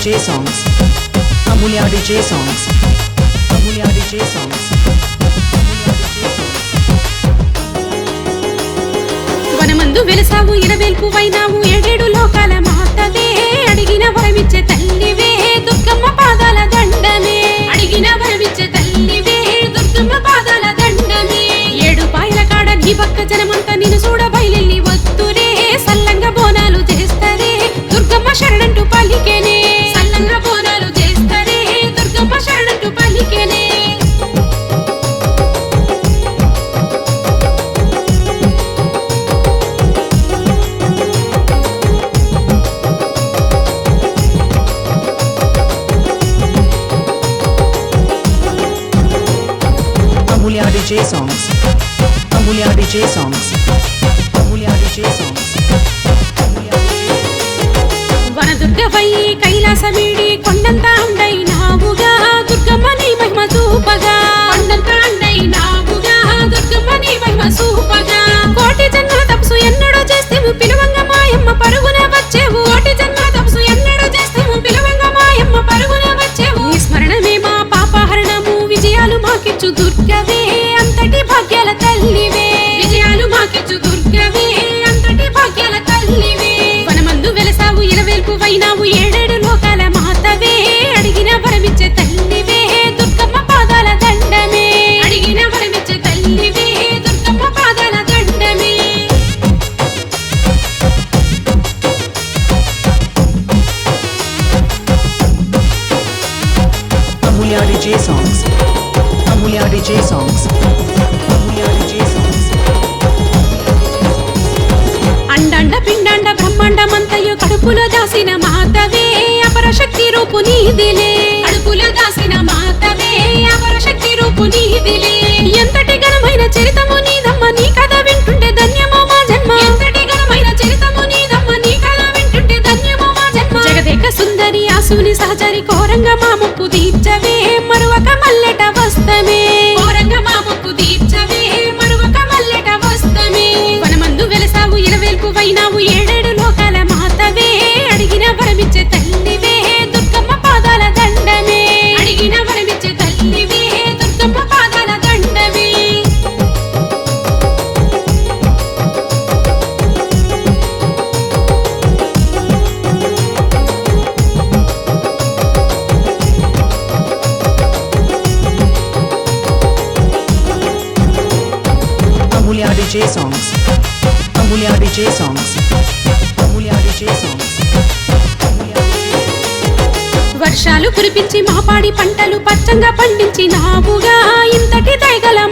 DJ songs. Amulya DJ songs. Amulya DJ songs. Amulya DJ songs. వనమందు వెలసావు ఇరవేల్పు వైనావు ఏడేడు లోకాల మాతవే అడిగిన వరమిచ్చే తల్లివే దుర్గమ్మ పాదాల దండమే అడిగిన వరమిచ్చే తల్లివే దుర్గమ్మ పాదాల దండమే ఏడు పాయల కాడ నీ పక్క జనమంతా నిన్ను చూడ బయలెల్లి వత్తురే సల్లంగా బోనాలు చేస్తారే దుర్గమ్మ శరణంటూ పలికెనే సల్లంగా బోనాలు చేస్తారే దుర్గమ్మ శరణంటూ పలికెనే Amulya DJ songs. Amulya DJ songs. Amulya DJ songs. Amulya DJ వనదుర్గవై కైలాసమీడి కొండంత అండైనావుగా దుర్గమ్మ నీ మహిమ చూపగా కొండంత అండైనావుగా దుర్గమ్మ నీ మహిమ చూపగా కోటి జన్మల తపసు ఎన్నడో చేస్తేము పిలువంగ మాయమ్మ పరుగున వచ్చేవు కోటి జన్మల తపసు ఎన్నడో చేస్తేము పిలువంగ మాయమ్మ పరుగున వచ్చేవు నీ స్మరణమే మా పాపహరణము విజయాలు మాకిచ్చు దుర్గవే అంతటి భాగ్యాల తల్లివే విజయాలు మాకిచ్చు దుర్గవే అంతటి భాగ్యాల తల్లివే వనమందు వెలసావు ఇరవేల్పు వైనావు ఏడేడు లోకాల మాతవే అడిగిన వరమిచ్చే తల్లివే దుర్గమ్మ పాదాల దండమే అడిగిన వరమిచ్చే తల్లివే దుర్గమ్మ పాదాల దండమే Amulya DJ songs. Amulya DJ songs. Amulya DJ songs. అండండ పిండండ బ్రహ్మాండమంతయు కడుపులో దాసిన మాతవే అపరశక్తి రూపు నీదిలే కడుపులో దాసిన మాతవే అపరశక్తి రూపు నీదిలే ఎంతటి ఘనమైన చరితము నీదమ్మ నీ కథ వింటుంటే ధన్యమో మా జన్మ ఎంతటి ఘనమైన చరితము నీదమ్మ నీ కథ వింటుంటే ధన్యమో మా జన్మ జగదేక సుందరి ఆసుని సహచరి కోరంగ మా ముప్పు తీర్చవే మరువక మల్లెట వస్తమే కోరంగ మా ముప్పు తీర్చవే మరువక మల్లెట వస్తమే వనమందు వెలసావు ఇరవేల్పు వైనావు ఏడేడు లోకాల మాతవే అడిగిన వరమిచ్చే తల్లివే దుర్గమ్మ పాదాల దండమే అడిగిన వరమిచ్చే తల్లివే దుర్గమ్మ పాదాల దండమే Amulya DJ songs. Amulya DJ songs. Amulya DJ songs. Amulya DJ వర్షాలు కురిపించి మా పాడి పంటలు పచ్చంగా పండించి నావుగా ఇంతటి దయగల